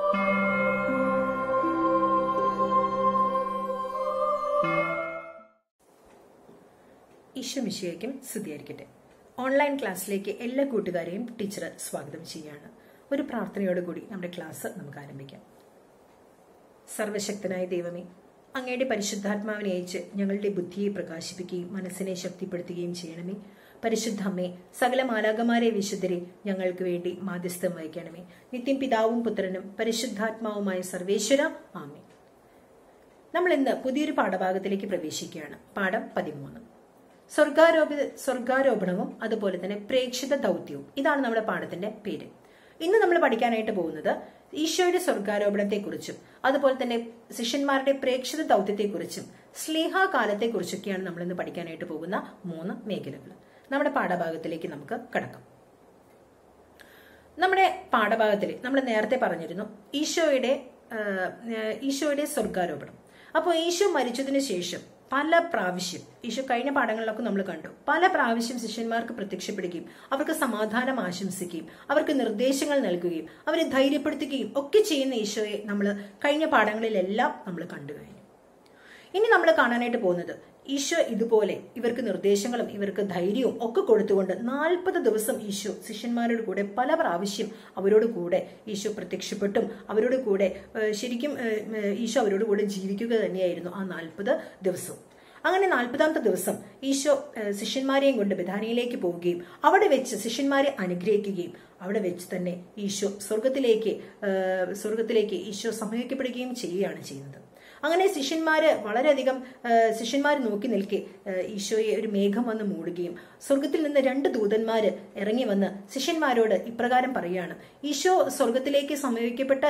ഈശ്വമിശിയേക്കും സ്തുതിയായിരിക്കട്ടെ ഓൺലൈൻ ക്ലാസ്സിലേക്ക് എല്ലാ കൂട്ടുകാരെയും ടീച്ചർ സ്വാഗതം ചെയ്യാണ് ഒരു പ്രാർത്ഥനയോടുകൂടി നമ്മുടെ ക്ലാസ് നമുക്ക് ആരംഭിക്കാം സർവശക്തനായ ദൈവമേ അങ്ങയുടെ പരിശുദ്ധാത്മാവിനെ അയച്ച് ഞങ്ങളുടെ ബുദ്ധിയെ പ്രകാശിപ്പിക്കുകയും മനസ്സിനെ ശക്തിപ്പെടുത്തുകയും ചെയ്യണമേ പരിശുദ്ധ അമ്മേ സകല മാലാകമാരെ വിശുദ്ധരെ ഞങ്ങൾക്ക് വേണ്ടി മാധ്യസ്ഥം വഹിക്കണമേ നിത്യം പിതാവും പുത്രനും പരിശുദ്ധാത്മാവുമായ സർവേശ്വര ആമേ നമ്മൾ ഇന്ന് പുതിയൊരു പാഠഭാഗത്തിലേക്ക് പ്രവേശിക്കുകയാണ് പാഠം പതിമൂന്ന് സ്വർഗാരോപി സ്വർഗാരോപണവും അതുപോലെ തന്നെ പ്രേക്ഷിത ദൗത്യവും ഇതാണ് നമ്മുടെ പാഠത്തിന്റെ പേര് ഇന്ന് നമ്മൾ പഠിക്കാനായിട്ട് പോകുന്നത് ഈശോയുടെ സ്വർഗാരോപണത്തെക്കുറിച്ചും അതുപോലെ തന്നെ ശിഷ്യന്മാരുടെ പ്രേക്ഷിത ദൗത്യത്തെക്കുറിച്ചും സ്ലീഹ കാലത്തെക്കുറിച്ചൊക്കെയാണ് നമ്മൾ ഇന്ന് പഠിക്കാനായിട്ട് പോകുന്ന മൂന്ന് മേഖലകൾ നമ്മുടെ പാഠഭാഗത്തിലേക്ക് നമുക്ക് കടക്കാം നമ്മുടെ പാഠഭാഗത്തിൽ നമ്മൾ നേരത്തെ പറഞ്ഞിരുന്നു ഈശോയുടെ ഈശോയുടെ സ്വർഗാരോപണം അപ്പോൾ ഈശോ മരിച്ചതിന് ശേഷം പല പ്രാവശ്യം ഈശോ കഴിഞ്ഞ പാഠങ്ങളിലൊക്കെ നമ്മൾ കണ്ടു പല പ്രാവശ്യം ശിഷ്യന്മാർക്ക് പ്രത്യക്ഷപ്പെടുകയും അവർക്ക് സമാധാനം ആശംസിക്കുകയും അവർക്ക് നിർദ്ദേശങ്ങൾ നൽകുകയും അവരെ ധൈര്യപ്പെടുത്തുകയും ഒക്കെ ചെയ്യുന്ന ഈശോയെ നമ്മൾ കഴിഞ്ഞ പാഠങ്ങളിലെല്ലാം നമ്മൾ കണ്ടു കഴിഞ്ഞു ഇനി നമ്മൾ കാണാനായിട്ട് പോകുന്നത് ഈശോ ഇതുപോലെ ഇവർക്ക് നിർദ്ദേശങ്ങളും ഇവർക്ക് ധൈര്യവും ഒക്കെ കൊടുത്തുകൊണ്ട് നാൽപ്പത് ദിവസം ഈശോ ശിഷ്യന്മാരോട് കൂടെ പല പ്രാവശ്യം അവരോട് കൂടെ ഈശോ പ്രത്യക്ഷപ്പെട്ടും അവരോട് കൂടെ ശരിക്കും ഈശോ അവരോട് കൂടെ ജീവിക്കുക തന്നെയായിരുന്നു ആ നാൽപ്പത് ദിവസവും അങ്ങനെ നാൽപ്പതാമത്തെ ദിവസം ഈശോ ശിഷ്യന്മാരെയും കൊണ്ട് ബഥാനിയിലേക്ക് പോവുകയും അവിടെ വെച്ച് ശിഷ്യന്മാരെ അനുഗ്രഹിക്കുകയും അവിടെ വെച്ച് തന്നെ ഈശോ സ്വർഗത്തിലേക്ക് സ്വർഗത്തിലേക്ക് ഈശോ സമീപിക്കപ്പെടുകയും ചെയ്യുകയാണ് ചെയ്യുന്നത് അങ്ങനെ ശിഷ്യന്മാര് വളരെയധികം ശിഷ്യന്മാർ നോക്കി നിൽക്കെ ഈശോയെ ഒരു മേഘം വന്ന് മൂടുകയും സ്വർഗത്തിൽ നിന്ന് രണ്ട് ദൂതന്മാര് ഇറങ്ങി വന്ന് ശിഷ്യന്മാരോട് ഇപ്രകാരം പറയുകയാണ് ഈശോ സ്വർഗത്തിലേക്ക് സമീപിക്കപ്പെട്ട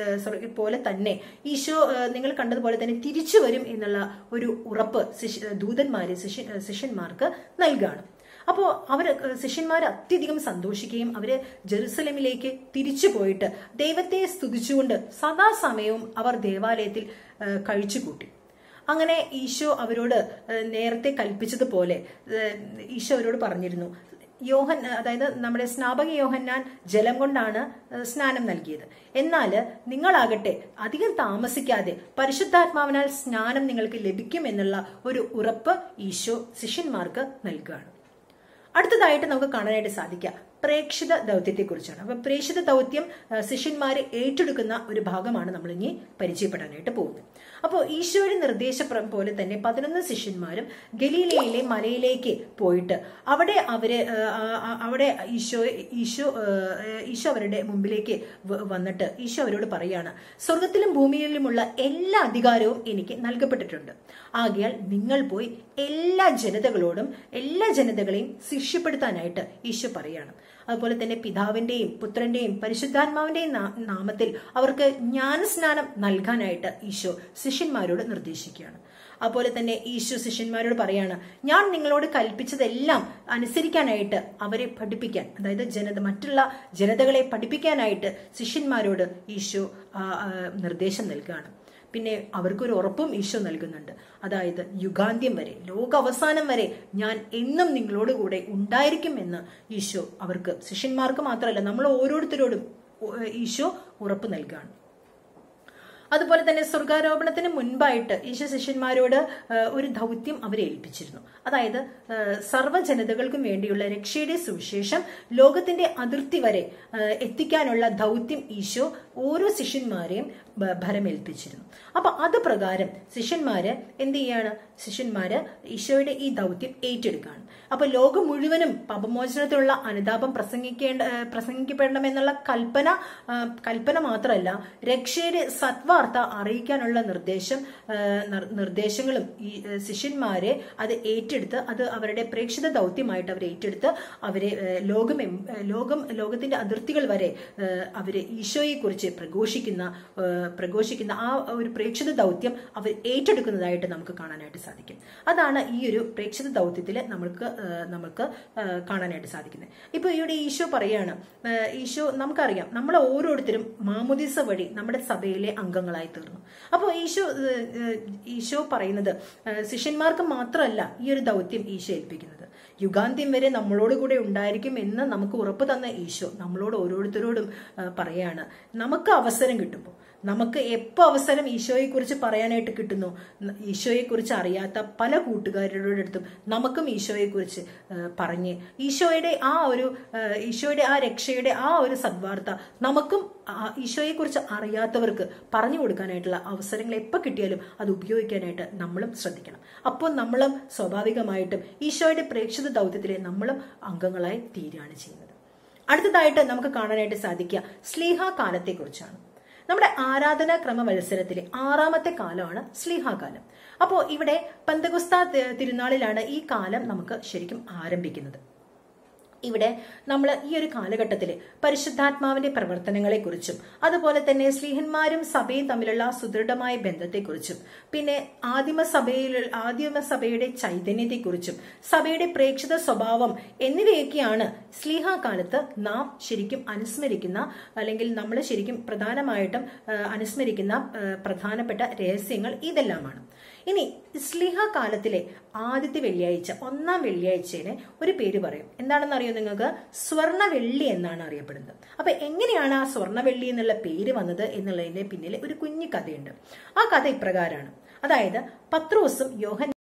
പോലെ തന്നെ ഈശോ നിങ്ങൾ കണ്ടതുപോലെ തന്നെ തിരിച്ചു വരും എന്നുള്ള ഒരു ഉറപ്പ് ദൂതന്മാര് ശിഷ്യന്മാർക്ക് നൽകുകയാണ് അപ്പോൾ അവർ ശിഷ്യന്മാർ അത്യധികം സന്തോഷിക്കുകയും അവര് ജെറുസലേമിലേക്ക് തിരിച്ചു പോയിട്ട് ദൈവത്തെ സ്തുതിച്ചുകൊണ്ട് സദാസമയവും അവർ ദേവാലയത്തിൽ കഴിച്ചുകൂട്ടി അങ്ങനെ ഈശോ അവരോട് നേരത്തെ കൽപ്പിച്ചതുപോലെ ഈശോ അവരോട് പറഞ്ഞിരുന്നു യോഹൻ അതായത് നമ്മുടെ സ്നാപക യോഹന്നാൻ ജലം കൊണ്ടാണ് സ്നാനം നൽകിയത് എന്നാൽ നിങ്ങളാകട്ടെ അധികം താമസിക്കാതെ പരിശുദ്ധാത്മാവിനാൽ സ്നാനം നിങ്ങൾക്ക് ലഭിക്കും എന്നുള്ള ഒരു ഉറപ്പ് ഈശോ ശിഷ്യന്മാർക്ക് നൽകുകയാണ് അടുത്തതായിട്ട് നമുക്ക് കാണാനായിട്ട് സാധിക്കുക പ്രേക്ഷിത ദൗത്യത്തെക്കുറിച്ചാണ് അപ്പൊ പ്രേക്ഷിത ദൗത്യം ശിഷ്യന്മാരെ ഏറ്റെടുക്കുന്ന ഒരു ഭാഗമാണ് നമ്മൾ ഇനി പരിചയപ്പെടാനായിട്ട് പോകുന്നത് അപ്പോൾ ഈശോയുടെ നിർദ്ദേശം പോലെ തന്നെ പതിനൊന്ന് ശിഷ്യന്മാരും ഗലീലയിലെ മലയിലേക്ക് പോയിട്ട് അവിടെ അവര് അവിടെ ഈശോ ഈശോ ഈശോ അവരുടെ മുമ്പിലേക്ക് വന്നിട്ട് ഈശോ അവരോട് പറയാണ് സ്വർഗത്തിലും ഭൂമിയിലുമുള്ള എല്ലാ അധികാരവും എനിക്ക് നൽകപ്പെട്ടിട്ടുണ്ട് ആകയാൽ നിങ്ങൾ പോയി എല്ലാ ജനതകളോടും എല്ലാ ജനതകളെയും ശിഷ്യപ്പെടുത്താനായിട്ട് ഈശോ പറയാണ് അതുപോലെ തന്നെ പിതാവിന്റെയും പുത്രന്റെയും പരിശുദ്ധാത്മാവിന്റെയും നാമത്തിൽ അവർക്ക് ജ്ഞാനസ്നാനം നൽകാനായിട്ട് ഈശോ ശിഷ്യന്മാരോട് നിർദ്ദേശിക്കുകയാണ് അതുപോലെ തന്നെ ഈശോ ശിഷ്യന്മാരോട് പറയാണ് ഞാൻ നിങ്ങളോട് കൽപ്പിച്ചതെല്ലാം അനുസരിക്കാനായിട്ട് അവരെ പഠിപ്പിക്കാൻ അതായത് ജനത മറ്റുള്ള ജനതകളെ പഠിപ്പിക്കാനായിട്ട് ശിഷ്യന്മാരോട് ഈശോ നിർദ്ദേശം നൽകുകയാണ് പിന്നെ അവർക്കൊരു ഉറപ്പും ഈശോ നൽകുന്നുണ്ട് അതായത് യുഗാന്ത്യം വരെ ലോക അവസാനം വരെ ഞാൻ എന്നും നിങ്ങളോട് കൂടെ ഉണ്ടായിരിക്കും എന്ന് ഈശോ അവർക്ക് ശിഷ്യന്മാർക്ക് മാത്രമല്ല നമ്മൾ ഓരോരുത്തരോടും ഈശോ ഉറപ്പ് നൽകുകയാണ് അതുപോലെ തന്നെ സ്വർഗാരോപണത്തിന് മുൻപായിട്ട് ഈശോ ശിഷ്യന്മാരോട് ഒരു ദൗത്യം അവരെ ഏൽപ്പിച്ചിരുന്നു അതായത് സർവ്വജനതകൾക്കും വേണ്ടിയുള്ള രക്ഷയുടെ സുവിശേഷം ലോകത്തിന്റെ അതിർത്തി വരെ എത്തിക്കാനുള്ള ദൗത്യം ഈശോ ഓരോ ശിഷ്യന്മാരെയും ഭരമേൽപ്പിച്ചിരുന്നു അപ്പൊ അത് പ്രകാരം ശിഷ്യന്മാര് എന്ത് ചെയ്യാണ് ശിഷ്യന്മാര് ഈശോയുടെ ഈ ദൗത്യം ഏറ്റെടുക്കുകയാണ് അപ്പൊ ലോകം മുഴുവനും പാപമോചനത്തിലുള്ള അനുതാപം പ്രസംഗിക്കേണ്ട പ്രസംഗിക്കപ്പെടണമെന്നുള്ള കൽപ്പന കൽപ്പന മാത്രമല്ല രക്ഷയുടെ സത്വാർത്ത അറിയിക്കാനുള്ള നിർദ്ദേശം നിർദ്ദേശങ്ങളും ഈ ശിഷ്യന്മാരെ അത് ഏറ്റെടുത്ത് അത് അവരുടെ പ്രേക്ഷിത ദൗത്യമായിട്ട് അവർ ഏറ്റെടുത്ത് അവരെ ലോകം ലോകം ലോകത്തിന്റെ അതിർത്തികൾ വരെ അവര് ഈശോയെ കുറിച്ച് പ്രഘോഷിക്കുന്ന പ്രഘോഷിക്കുന്ന ആ ഒരു പ്രേക്ഷിത ദൗത്യം അവർ ഏറ്റെടുക്കുന്നതായിട്ട് നമുക്ക് കാണാനായിട്ട് സാധിക്കും അതാണ് ഈ ഒരു പ്രേക്ഷിത ദൗത്യത്തിൽ നമുക്ക് നമുക്ക് കാണാനായിട്ട് സാധിക്കുന്നത് ഇപ്പൊ ഇവിടെ ഈശോ പറയാണ് ഈശോ നമുക്കറിയാം നമ്മൾ ഓരോരുത്തരും മാമുദിസ വഴി നമ്മുടെ സഭയിലെ അംഗങ്ങളായി തീർന്നു അപ്പോൾ ഈശോ ഈശോ പറയുന്നത് ശിഷ്യന്മാർക്ക് മാത്രമല്ല ഈ ഒരു ദൗത്യം ഈശോ ഏൽപ്പിക്കുന്നത് യുഗാന്ത്യം വരെ നമ്മളോട് കൂടെ ഉണ്ടായിരിക്കും എന്ന് നമുക്ക് ഉറപ്പ് തന്ന ഈശോ നമ്മളോട് ഓരോരുത്തരോടും ആ, പറയാണ് നമുക്ക് അവസരം കിട്ടുമ്പോൾ നമുക്ക് എപ്പോൾ അവസരം ഈശോയെക്കുറിച്ച് പറയാനായിട്ട് കിട്ടുന്നു ന- ഈശോയെക്കുറിച്ച് അറിയാത്ത പല കൂട്ടുകാരുടെ അടുത്തും നമുക്കും ഈശോയെക്കുറിച്ച് ആ, പറഞ്ഞ് ഈശോയുടെ ആ ഒരു ആ, ഈശോയുടെ ആ രക്ഷയുടെ ആ ഒരു സദ്വാർത്ത നമുക്കും ആ ഈശോയെക്കുറിച്ച് അറിയാത്തവർക്ക് പറഞ്ഞു കൊടുക്കാനായിട്ടുള്ള അവസരങ്ങൾ എപ്പോൾ കിട്ടിയാലും അത് ഉപയോഗിക്കാനായിട്ട് നമ്മളും ശ്രദ്ധിക്കണം അപ്പോൾ നമ്മളും സ്വാഭാവികമായിട്ടും ഈശോയുടെ പ്രേക്ഷിത ദൗത്യത്തിലെ നമ്മളും അംഗങ്ങളായി തീരുകയാണ് ചെയ്യുന്നത് അടുത്തതായിട്ട് നമുക്ക് കാണാനായിട്ട് സാധിക്കുക സ്ലീഹ കാലത്തെക്കുറിച്ചാണ് നമ്മുടെ ആരാധനാ ക്രമ മത്സരത്തിലെ ആറാമത്തെ കാലമാണ് സ്ലീഹാകാലം അപ്പോൾ ഇവിടെ പന്തകുസ്ത തിരുനാളിലാണ് ഈ കാലം നമുക്ക് ശരിക്കും ആരംഭിക്കുന്നത് ഇവിടെ നമ്മൾ ഈ ഒരു കാലഘട്ടത്തിൽ പരിശുദ്ധാത്മാവിന്റെ പ്രവർത്തനങ്ങളെക്കുറിച്ചും അതുപോലെ തന്നെ സ്ലീഹന്മാരും സഭയും തമ്മിലുള്ള സുദൃഢമായ ബന്ധത്തെക്കുറിച്ചും പിന്നെ ആദിമ സഭയിൽ ആദിമ സഭയുടെ ചൈതന്യത്തെക്കുറിച്ചും സഭയുടെ പ്രേക്ഷിത സ്വഭാവം എന്നിവയൊക്കെയാണ് സ്ലീഹ കാലത്ത് നാം ശരിക്കും അനുസ്മരിക്കുന്ന അല്ലെങ്കിൽ നമ്മൾ ശരിക്കും പ്രധാനമായിട്ടും ആ, അനുസ്മരിക്കുന്ന ആ, പ്രധാനപ്പെട്ട രഹസ്യങ്ങൾ ഇതെല്ലാമാണ് ഇനി സ്ലിഹ കാലത്തിലെ ആദ്യത്തെ വെള്ളിയാഴ്ച ഒന്നാം വെള്ളിയാഴ്ചയെ ഒരു പേര് പറയും എന്താണെന്ന് അറിയോ നിങ്ങൾക്ക് സ്വർണ്ണ വെള്ളി എന്നാണ് അറിയപ്പെടുന്നത് അപ്പൊ എങ്ങനെയാണ് ആ സ്വർണ്ണ വെള്ളി എന്നുള്ള പേര് വന്നത് എന്നുള്ളതിന്റെ പിന്നിൽ ഒരു കുഞ്ഞു കഥയുണ്ട് ആ കഥ ഇപ്രകാരമാണ് അതായത് പത്രോസും യോഹൻ